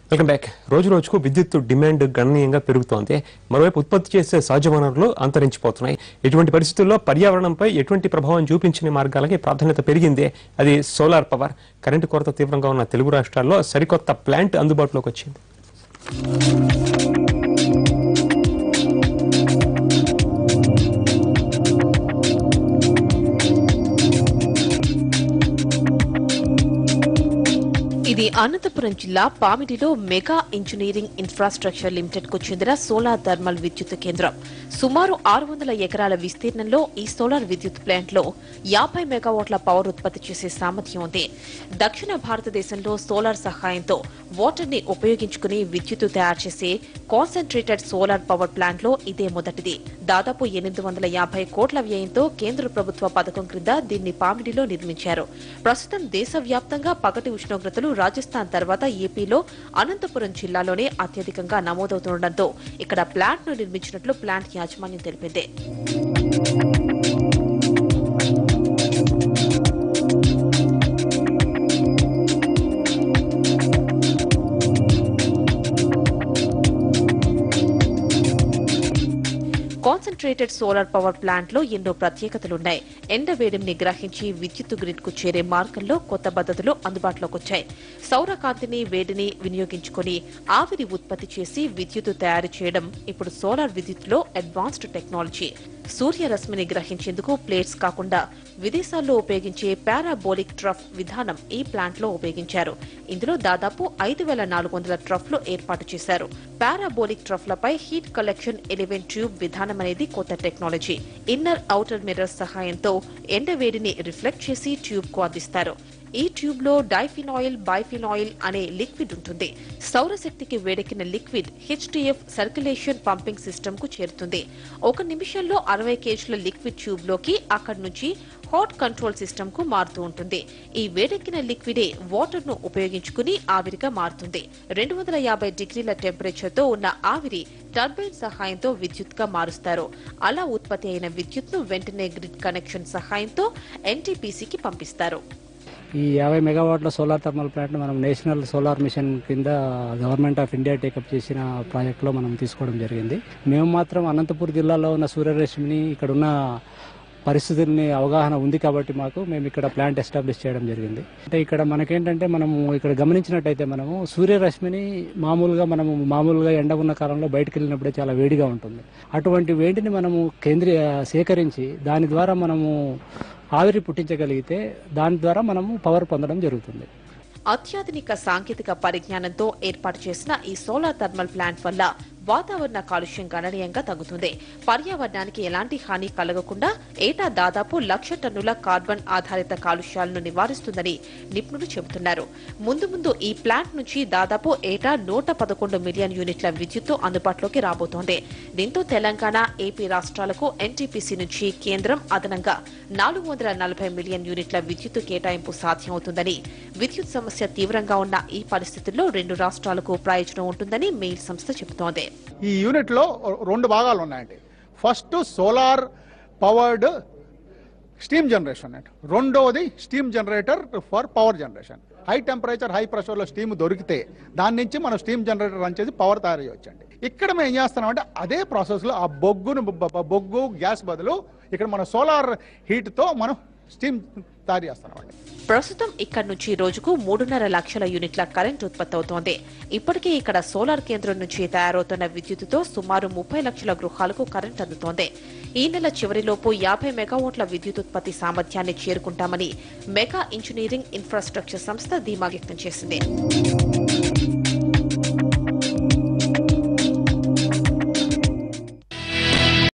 welcome back రోజు రోజుకు విద్యుత్ డిమాండ్ గణనీయంగా పెరుగుతోంది మరోవైపు ఉత్పత్తి చేసే సహజ వనరులు అంతరించిపోతున్నాయి ఇటువంటి పరిస్థితుల్లో పర్యావరణంపై ఎటువంటి ప్రభావం చూపించని మార్గాలకి ప్రాధాన్యత పెరిగింది అది సోలార్ పవర్ కరెంటు కొరత తీవ్రంగా ఉన్న తెలుగు రాష్ట్రాల్లో సరికొత్త ప్లాంట్ అందుబాటులోకి వచ్చింది ఇది అనంతపురం జిల్లా పామిడిలో మెగా ఇంజనీరింగ్ ఇన్ఫ్రాస్ట్రక్చర్ లిమిటెడ్ కు చెందిన సోలార్ థర్మల్ విద్యుత్ కేంద్రం సుమారు ఆరు వందల ఎకరాల విస్తీర్ణంలో ఈ సోలార్ విద్యుత్ ప్లాంట్ లో యాభై మెగావాట్ల పవర్ ఉత్పత్తి చేసే సామర్థ్యం ఉంది దక్షిణ భారతదేశంలో సోలార్ సహాయంతో వాటర్ ని ఉపయోగించుకుని విద్యుత్ తయారు చేసే కాన్సన్ట్రేటెడ్ సోలార్ పవర్ ప్లాంట్ లో ఇదే మొదటిది దాదాపు ఎనిమిది వందల యాభై కోట్ల వ్యయంతో కేంద్ర ప్రభుత్వ పథకం క్రింద దీన్ని పామిడిలో నిర్మించారు ప్రస్తుతం దేశవ్యాప్తంగా పగటి ఉష్ణోగ్రతలు రాజస్థాన్ తర్వాత ఏపీలో అనంతపురం జిల్లాలోనే అత్యధికంగా నమోదవుతుండటంతో ఇక్కడ ప్లాంట్ ను నిర్మించినట్లు ప్లాంట్ యాజమాన్యం తెలిపింది కాన్సన్ట్రేటెడ్ సోలార్ పవర్ ప్లాంట్ లో ఎన్నో ప్రత్యేకతలున్నాయి ఎండ వేడిని గ్రహించి విద్యుత్ గ్రిడ్ కు చేరే మార్గంలో కొత్త పద్ధతులు అందుబాటులోకి వచ్చాయి సౌర కాంతిని వేడిని వినియోగించుకొని ఆవిరి ఉత్పత్తి చేసి విద్యుత్ తయారు చేయడం ఇప్పుడు సోలార్ విద్యుత్ లో అడ్వాన్స్డ్ టెక్నాలజీ సూర్యరశ్మిని గ్రహించేందుకు ప్లేట్స్ కాకుండా విదేశాల్లో ఉపయోగించే పారాబోలిక్ ట్రఫ్ విధానం ఈ ప్లాంట్ లో ఉపయోగించారు ఇందులో దాదాపు ఐదు వేల నాలుగు వందల ట్రఫ్లు ఏర్పాటు చేశారు పారాబోలిక్ ట్రఫ్లపై హీట్ కలెక్షన్ ఎలివెంట్ ట్యూబ్ విధానం అనేది కొత్త టెక్నాలజీ ఇన్నర్ ఔటర్ మిర్రర్ సహాయంతో ఎండ వేడిని రిఫ్లెక్ట్ చేసి ట్యూబ్ కు అందిస్తారు ఈ ట్యూబ్ లో డైఫినాయిల్ బైఫినాయిల్ అనే లిక్విడ్ ఉంటుంది సౌరశక్తికి వేడెక్కిన liquid HTF circulation pumping system కు చేరుతుంది ఒక నిమిషంలో అరవై కేజీల లిక్విడ్ ట్యూబ్ లోకి అక్కడి నుంచి హాట్ కంట్రోల్ సిస్టమ్ కు మారుతూ ఉంటుంది ఈ వేడెక్కిన లిక్విడే వాటర్ ను ఉపయోగించుకుని ఆవిరిగా మారుతుంది రెండు వందల యాభై డిగ్రీల టెంపరేచర్ తో ఉన్న ఆవిరి టర్బైన్ సహాయంతో విద్యుత్ గా మారుస్తారు అలా ఉత్పత్తి అయిన విద్యుత్ ను వెంటనే గ్రిడ్ కనెక్షన్ సహాయంతో ఎన్టీపీసీకి పంపిస్తారు ఈ యాభై మెగావాట్ల సోలార్ థర్మల్ ప్లాంట్ మనం నేషనల్ సోలార్ మిషన్ కింద గవర్నమెంట్ ఆఫ్ ఇండియా టేకప్ చేసిన ప్రాజెక్ట్లో మనం తీసుకోవడం జరిగింది మేము మాత్రం అనంతపూర్ జిల్లాలో ఉన్న సూర్యరశ్మిని ఇక్కడ ఉన్న పరిస్థితుల్ని అవగాహన ఉంది కాబట్టి మాకు మేము ఇక్కడ ప్లాంట్ ఎస్టాబ్లిష్ చేయడం జరిగింది అంటే ఇక్కడ మనకేంటంటే మనము ఇక్కడ గమనించినట్టయితే మనము సూర్యరశ్మిని మామూలుగా మనము మామూలుగా ఎండ ఉన్న కాలంలో బయటకు వెళ్ళినప్పుడే చాలా వేడిగా ఉంటుంది అటువంటి వేడిని మనము కేంద్రీయ సేకరించి దాని ద్వారా మనము ఆవిరి పుట్టించగలిగితే దాని ద్వారా మనము పవర్ పొందడం జరుగుతుంది అత్యాధునిక సాంకేతిక పరిజ్ఞానంతో ఏర్పాటు చేసిన ఈ సోలార్ థర్మల్ ప్లాంట్ వల్ల వాతావరణ కాలుష్యం గణనీయంగా తగ్గుతుంది పర్యావరణానికి ఎలాంటి హాని కలగకుండా ఏటా దాదాపు లక్ష టన్నుల కార్బన్ ఆధారిత కాలుష్యాలను నివారిస్తుందని నిపుణులు చెబుతున్నారు ముందు ముందు ఈ ప్లాంట్ నుంచి దాదాపు ఏటా నూట పదకొండు మిలియన్ యూనిట్ల విద్యుత్తు అందుబాటులోకి రాబోతోంది దీంతో తెలంగాణ ఏపీ రాష్ట్రాలకు ఎన్టీపీసీ నుంచి కేంద్రం అదనంగా నాలుగు వందల నలభై మిలియన్ యూనిట్ల విద్యుత్తు కేటాయింపు సాధ్యమవుతుందని విద్యుత్ సమస్య తీవ్రంగా ఉన్న ఈ పరిస్థితుల్లో రెండు రాష్ట్రాలకు ప్రయోజనం ఉంటుందని మెయిల్ సంస్థ చెబుతోంది ఈ యూనిట్లో రెండు భాగాలు ఉన్నాయండి first solar powered steam generation అండి రెండవది steam generator for power generation high temperature high ప్రెషర్లో స్టీమ్ దొరికితే దాని నుంచి మనం స్టీమ్ జనరేటర్ రన్ చేసి పవర్ తయారు చేయొచ్చండి ఇక్కడ మేము ఏం చేస్తున్నామంటే అదే ప్రాసెస్లో ఆ బొగ్గును బొ- బొ- బొగ్గు గ్యాస్ బదులు ఇక్కడ మన సోలార్ హీట్తో మనం స్టీమ్ తయారు చేస్తున్నామండి ప్రస్తుతం ఇక్కడి నుంచి రోజుకు మూడున్నర లక్షల యూనిట్ల కరెంట్ ఉత్పత్తి అవుతోంది ఇప్పటికే ఇక్కడ సోలార్ కేంద్రం నుంచి తయారవుతున్న విద్యుత్తుతో సుమారు ముప్పై లక్షల గృహాలకు కరెంట్ అందుతోంది ఈ నెల చివరిలోపు యాభై మెగావాట్ల విద్యుత్ ఉత్పత్తి సామర్థ్యాన్ని చేరుకుంటామని మెగా ఇంజనీరింగ్ ఇన్ఫ్రాస్ట్రక్చర్ సంస్థ ధీమా వ్యక్తం చేసింది